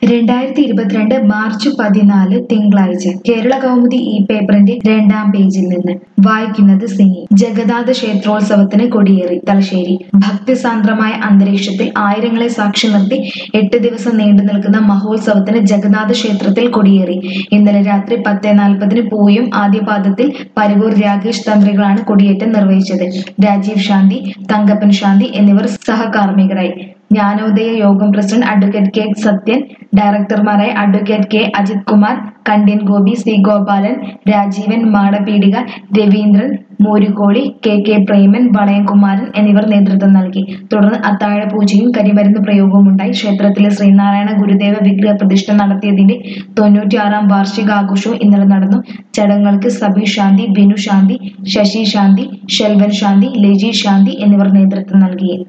രണ്ടായിരത്തി ഇരുപത്തിരണ്ട് മാർച്ച് പതിനാല് തിങ്കളാഴ്ച കേരള കൗമുദി ഈ പേപ്പറിന്റെ രണ്ടാം പേജിൽ നിന്ന് വായിക്കുന്നത് സിനി ജഗന്നാഥ ക്ഷേത്രോത്സവത്തിന് കൊടിയേറി തലശ്ശേരി ഭക്തിസാന്ദ്രമായ അന്തരീക്ഷത്തിൽ ആയിരങ്ങളെ സാക്ഷി നിർത്തി എട്ട് ദിവസം നീണ്ടു നിൽക്കുന്ന മഹോത്സവത്തിന് ജഗന്നാഥ ക്ഷേത്രത്തിൽ കൊടിയേറി ഇന്നലെ രാത്രി പത്ത് നാൽപ്പതിന് പൂയും ആദ്യപാദത്തിൽ പരവൂർ രാകേഷ് തന്ത്രികളാണ് കൊടിയേറ്റം നിർവഹിച്ചത് രാജീവ് ശാന്തി തങ്കപ്പൻ ശാന്തി എന്നിവർ സഹകാർമ്മികരായി Jnanodaya Yogam president advocate K Sathyan ഡയറക്ടർമാരായ advocate K Ajith Kumar Kandyan Gopi C Gopalan Rajeevan Madapeedika Raveendran Moorukoli K K Preman Valayamkumaran എന്നിവർ നേതൃത്വം നൽകി തുടർന്ന് അത്താഴ പൂജയും കരിമരുന്ന് പ്രയോഗവും ഉണ്ടായി ക്ഷേത്രത്തിലെ ശ്രീനാരായണ ഗുരുദേവ വിഗ്രഹ പ്രതിഷ്ഠ നടത്തിയതിന്റെ തൊണ്ണൂറ്റിയാറാം വാർഷികാഘോഷവും ഇന്നലെ നടന്നു ചടങ്ങുകൾക്ക് സബി ശാന്തി ബിനു ശാന്തി ശശി ശാന്തി ഷെൽവൻ ശാന്തി ലെജി ശാന്തി എന്നിവർ നേതൃത്വം നൽകി